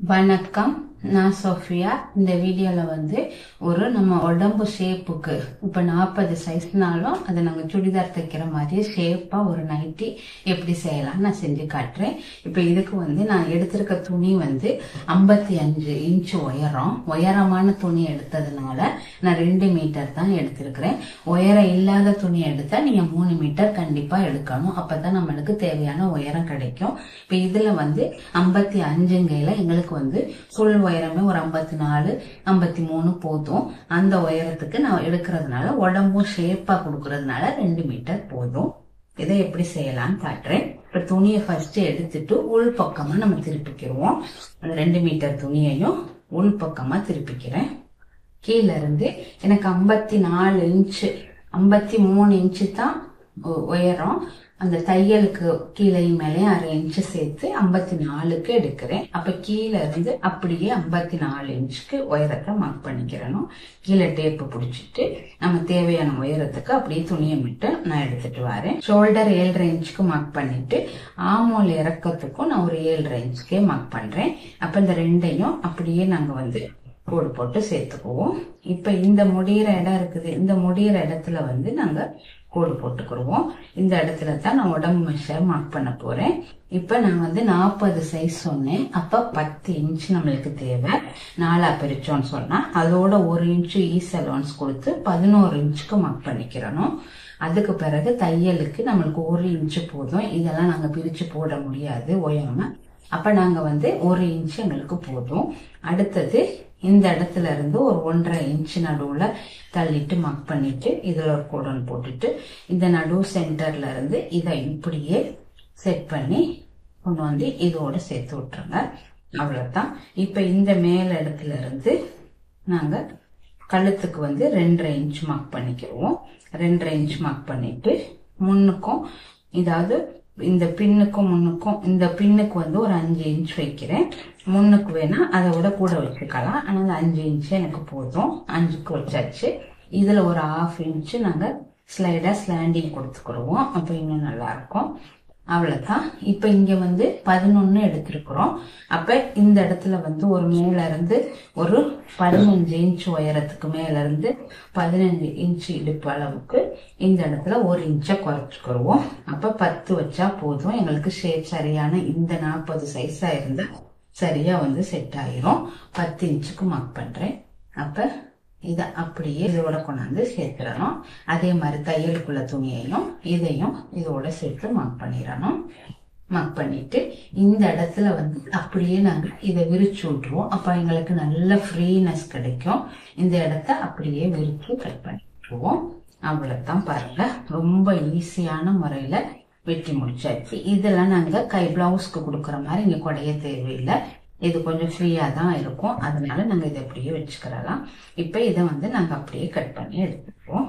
வணக்கம் நான் சோஃபியா இந்த வீடியோல வந்து ஒரு நம்ம உடம்பு ஷேப்புக்கு இப்ப நாற்பது சைஸ்னாலும் அதை நாங்க சுடிதார் தைக்கிற மாதிரி ஷேப்பா ஒரு நைட்டி எப்படி செய்யலாம் நான் செஞ்சு காட்டுறேன் இப்ப இதுக்கு வந்து நான் எடுத்திருக்க துணி வந்து ஐம்பத்தி அஞ்சு இன்ச் உயரம் உயரமான துணி எடுத்ததுனால நான் ரெண்டு மீட்டர் தான் எடுத்திருக்கிறேன் உயரம் இல்லாத துணி எடுத்தா நீங்க மூணு மீட்டர் கண்டிப்பா எடுக்கணும் அப்பதான் நம்மளுக்கு தேவையான உயரம் கிடைக்கும் இப்ப இதுல வந்து ஐம்பத்தி அஞ்சுங்கையில எங்களுக்கு வந்து ஃபுல் உயரமே ஒரு ஐம்பத்தி நாலு ஐம்பத்தி மூணு போதும் அந்த உயரத்துக்கு நான் எடுக்கிறதுனால உடம்பும் ஷேப்பா கொடுக்கறதுனால ரெண்டு மீட்டர் போதும் இதை எப்படி செய்யலாம்னு காட்டுறேன் இப்ப துணியை ஃபர்ஸ்ட் எடுத்துட்டு உள் பக்கமா நம்ம திருப்பிக்கிடுவோம் அந்த ரெண்டு மீட்டர் துணியையும் உள் பக்கமா திருப்பிக்கிறேன் கீழே இருந்து எனக்கு ஐம்பத்தி நாலு இன்ச்சு ஐம்பத்தி மூணு இன்ச்சு தான் உ- உயரம் அந்த தையலுக்கு கீழையும் மேலே அரை இன்ச்சு சேர்த்து ஐம்பத்தி நாலுக்கு எடுக்கிறேன் அப்ப கீழே இருந்து அப்படியே ஐம்பத்தி நாலு இன்ச்சுக்கு உயரத்தை மார்க் பண்ணிக்கிறணும் கீழே டேப்பு பிடிச்சிட்டு நம்ம தேவையான உயரத்துக்கு அப்படியே துணியை விட்டு நான் எடுத்துட்டு வரேன் ஷோல்டர் ஏழரை இன்ச்சுக்கு மார்க் பண்ணிட்டு ஆமோல் இறக்கத்துக்கும் நான் ஒரு ஏழரை இன்ச்சுக்கே மார்க் பண்றேன் அப்ப இந்த ரெண்டையும் அப்படியே நாங்க வந்து கோடு போட்டு சேர்த்துக்குவோம் இப்ப இந்த முடியிற இடம் இருக்குது இந்த முடியிற இடத்துல வந்து நாங்க கோடு போட்டுக்கிடுவோம் இந்த இடத்துல தான் நான் உடம்பு மெஷர் மார்க் பண்ண போறேன் இப்ப நான் வந்து நாற்பது சைஸ் சொன்னேன் அப்ப பத்து இன்ச் நம்மளுக்கு தேவை நாலா பிரிச்சோம்னு சொன்னா அதோட ஒரு இன்ச்சு ஈஸ் அலோன்ஸ் கொடுத்து பதினோரு இன்ச்சுக்கு மார்க் பண்ணிக்கிறணும் அதுக்கு பிறகு தையலுக்கு நம்மளுக்கு ஒரு இன்ச்சு போதும் இதெல்லாம் நாங்க பிரிச்சு போட முடியாது உயரமா அப்ப நாங்க வந்து ஒரு இன்ச் எங்களுக்கு போதும் அடுத்தது இந்த இடத்துல இருந்து ஒரு ஒன்றரை இன்ச் நடுவுல தள்ளிட்டு மார்க் பண்ணிட்டு இதுல ஒரு கோடன் போட்டுட்டு இந்த நடு சென்டர்ல இருந்து இதை இப்படியே செட் பண்ணி கொண்டு வந்து இதோட சேர்த்து விட்டுருங்க அவ்வளவுதான் இப்ப இந்த மேல் இடத்துல இருந்து நாங்க கழுத்துக்கு வந்து ரெண்டரை இன்ச் மார்க் பண்ணிக்கிடுவோம் ரெண்டரை இன்ச் மார்க் பண்ணிட்டு முன்னுக்கும் இதாவது இந்த பின்னுக்கும் முன்னுக்கும் இந்த பின்னுக்கு வந்து ஒரு அஞ்சு இன்ச் வைக்கிறேன் முன்னுக்கு வேணா அதை விட கூட வச்சுக்கலாம் ஆனா அந்த அஞ்சு இன்ச் எனக்கு போதும் அஞ்சுக்கு வச்சாச்சு இதுல ஒரு ஹாஃப் இன்ச் நாங்க ஸ்லைடா ஸ்லாண்டிங் கொடுத்துக்கிடுவோம் அப்ப இன்னும் நல்லா இருக்கும் அவ்வளவுதான் இப்ப இங்க வந்து பதினொன்னு எடுத்திருக்கிறோம் அப்ப இந்த இடத்துல வந்து ஒரு மேல இருந்து ஒரு பதினஞ்சு இன்ச் உயரத்துக்கு மேல இருந்து பதினஞ்சு இன்ச் இடுப்பு அளவுக்கு இந்த இடத்துல ஒரு இன்ச்சை குறைச்சுக்கிடுவோம் அப்ப பத்து வச்சா போதும் எங்களுக்கு ஷேப் சரியான இந்த நாற்பது சைஸா இருந்தா சரியா வந்து செட் ஆயிரும் பத்து இன்ச்சுக்கு மார்க் பண்றேன் அப்ப இத அப்படியே இதோட கொண்டாந்து சேர்த்துடணும் அதே மாதிரி தையலுக்குள்ள துணியையும் இதையும் இதோட சேர்த்து மார்க் பண்ணிடணும் மார்க் பண்ணிட்டு இந்த இடத்துல வந்து அப்படியே நாங்க இதை விரிச்சு விட்டுருவோம் அப்ப எங்களுக்கு நல்ல ஃப்ரீனஸ் கிடைக்கும் இந்த இடத்த அப்படியே விரிச்சு கட் பண்ணிட்டுருவோம் அவ்வளவுதான் பாருங்க ரொம்ப ஈஸியான முறையில வெட்டி முடிச்சாச்சு இதெல்லாம் நாங்க கை பிளவுஸ்க்கு கொடுக்குற மாதிரி இங்க குடைய தேவையில்லை இது கொஞ்சம் ஃப்ரீயா தான் இருக்கும் அதனால நாங்க இதை அப்படியே வச்சுக்கிறலாம் இப்ப இதை வந்து நாங்க அப்படியே கட் பண்ணி எடுத்துப்போம்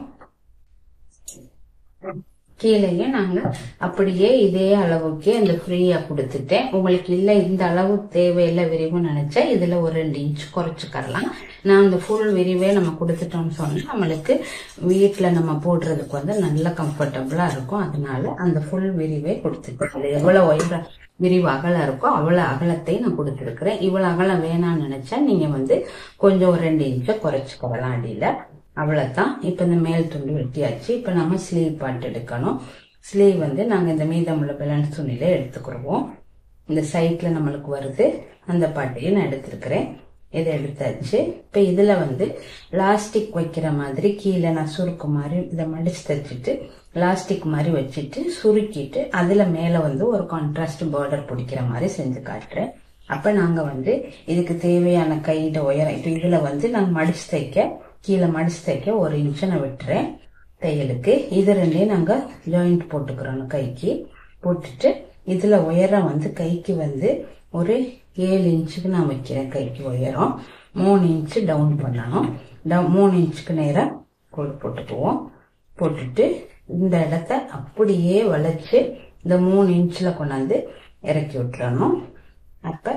கீழேயே நாங்க அப்படியே இதே அளவுக்கு இந்த ஃப்ரீயா கொடுத்துட்டேன் உங்களுக்கு இல்ல இந்த அளவு தேவையில்லை விரிவு நினைச்சா இதுல ஒரு ரெண்டு இன்ச் குறைச்சுக்கறலாம் நான் இந்த ஃபுல் விரிவே நம்ம கொடுத்துட்டோம்னு சொன்னா நம்மளுக்கு வீட்டுல நம்ம போடுறதுக்கு வந்து நல்ல கம்ஃபர்டபுளா இருக்கும் அதனால அந்த ஃபுல் விரிவே கொடுத்துட்டேன் அது எவ்வளவு உயர விரிவு அகலம் இருக்கோ அவ்வளவு அகலத்தை நான் கொடுத்துருக்கிறேன் இவ்வளவு அகலம் வேணாம்னு நினைச்சா நீங்க வந்து கொஞ்சம் ஒரு ரெண்டு இன்ச்சை குறைச்சுக்கலாம் அடியில அவ்வளவுதான் இப்ப இந்த மேல் துண்டு வெட்டியாச்சு இப்ப நம்ம ஸ்லீவ் பார்ட் எடுக்கணும் ஸ்லீவ் வந்து நாங்க இந்த மீதமுள்ள பேலன்ஸ் துணியில எடுத்துக்கிடுவோம் இந்த சைட்ல நம்மளுக்கு வருது அந்த பாட்டையும் நான் எடுத்திருக்கிறேன் இதை எடுத்தாச்சு இப்ப இதுல வந்து லாஸ்டிக் வைக்கிற மாதிரி கீழே நான் சுருக்கு மாதிரி இதை மடிச்சு தைச்சிட்டு லாஸ்டிக் மாதிரி வச்சுட்டு சுருக்கிட்டு அதுல மேல வந்து ஒரு கான்ட்ராஸ்ட் பார்டர் பிடிக்கிற மாதிரி செஞ்சு காட்டுறேன் அப்ப நாங்க வந்து இதுக்கு தேவையான கையிட உயரம் இப்ப இதுல வந்து நான் மடிச்சு தைக்க கீழே மடிச்சு தைக்க ஒரு இன்ச்சு நான் விட்டுறேன் தையலுக்கு இது ரெண்டையும் நாங்க ஜாயிண்ட் போட்டுக்கிறோம் கைக்கு போட்டுட்டு இதுல உயரம் வந்து கைக்கு வந்து ஒரு ஏழு இன்ச்சுக்கு நான் வைக்கிறேன் கைக்கு உயரம் மூணு இன்ச்சு டவுன் பண்ணணும் டவு- மூணு இன்ச்சுக்கு நேரம் கோடு போட்டுக்குவோம் போட்டுட்டு இந்த இடத்த அப்படியே வளைச்சு இந்த மூணு இன்ச்சில் கொண்டாந்து இறக்கி விட்டுறணும் அப்ப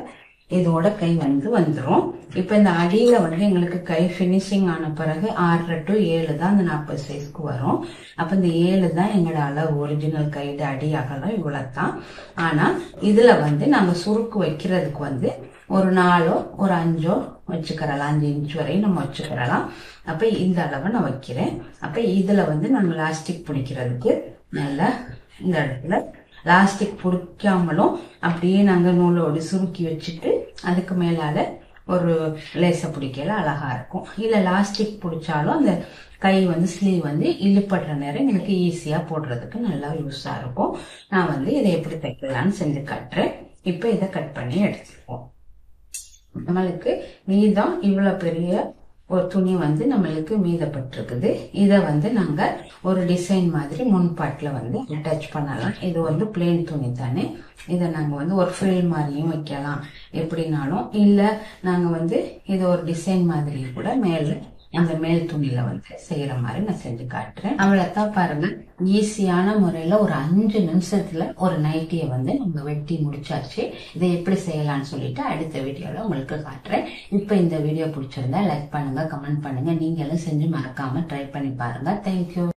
இதோட கை வந்து வந்துரும் இப்ப இந்த அடியில வந்து எங்களுக்கு கை ஃபினிஷிங் ஆன பிறகு ஆறரை டு ஏழு தான் அந்த நாற்பது சைஸ்க்கு வரும் அப்ப இந்த ஏழு தான் எங்களோட அளவு ஒரிஜினல் கைடு அடி அகலம் இவ்வளவுதான் ஆனா இதுல வந்து நாங்க சுருக்கு வைக்கிறதுக்கு வந்து ஒரு நாலோ ஒரு அஞ்சோ வச்சுக்கிறலாம் அஞ்சு இன்ச் வரையும் நம்ம வச்சுக்கிறலாம் அப்ப இந்த அளவை நான் வைக்கிறேன் அப்ப இதுல வந்து நாங்க லாஸ்டிக் பிடிக்கிறதுக்கு நல்லா இந்த இடத்துல லாஸ்டிக் பிடிக்காமலும் அப்படியே நாங்க நூலோடு சுருக்கி வச்சுட்டு அதுக்கு மேலால ஒரு லேச பிடிக்கல அழகா இருக்கும் இல்ல லாஸ்டிக் பிடிச்சாலும் அந்த கை வந்து ஸ்லீவ் வந்து இழுப்படுற நேரம் எங்களுக்கு ஈஸியா போடுறதுக்கு நல்லா யூஸா இருக்கும் நான் வந்து இதை எப்படி தைக்கலாம்னு செஞ்சு காட்டுறேன் இப்ப இதை கட் பண்ணி எடுத்துப்போம் நம்மளுக்கு மீதம் இவ்வளவு பெரிய ஒரு துணி வந்து நம்மளுக்கு மீதப்பட்டிருக்குது இதை வந்து நாங்க ஒரு டிசைன் மாதிரி முன்பாட்டுல வந்து அட்டாச் பண்ணலாம் இது வந்து பிளேன் துணி தானே இதை நாங்க வந்து ஒரு ஃபில் மாதிரியும் வைக்கலாம் எப்படினாலும் இல்ல நாங்க வந்து இது ஒரு டிசைன் மாதிரி கூட மேல அந்த மேல் துணியில வந்து செய்யற மாதிரி நான் செஞ்சு காட்டுறேன் அவ்வளவுதான் பாருங்க ஈஸியான முறையில ஒரு அஞ்சு நிமிஷத்துல ஒரு நைட்டியை வந்து நம்ம வெட்டி முடிச்சாச்சு இதை எப்படி செய்யலாம்னு சொல்லிட்டு அடுத்த வீடியோல உங்களுக்கு காட்டுறேன் இப்ப இந்த வீடியோ பிடிச்சிருந்தா லைக் பண்ணுங்க கமெண்ட் பண்ணுங்க நீங்களும் செஞ்சு மறக்காம ட்ரை பண்ணி பாருங்க தேங்க்யூ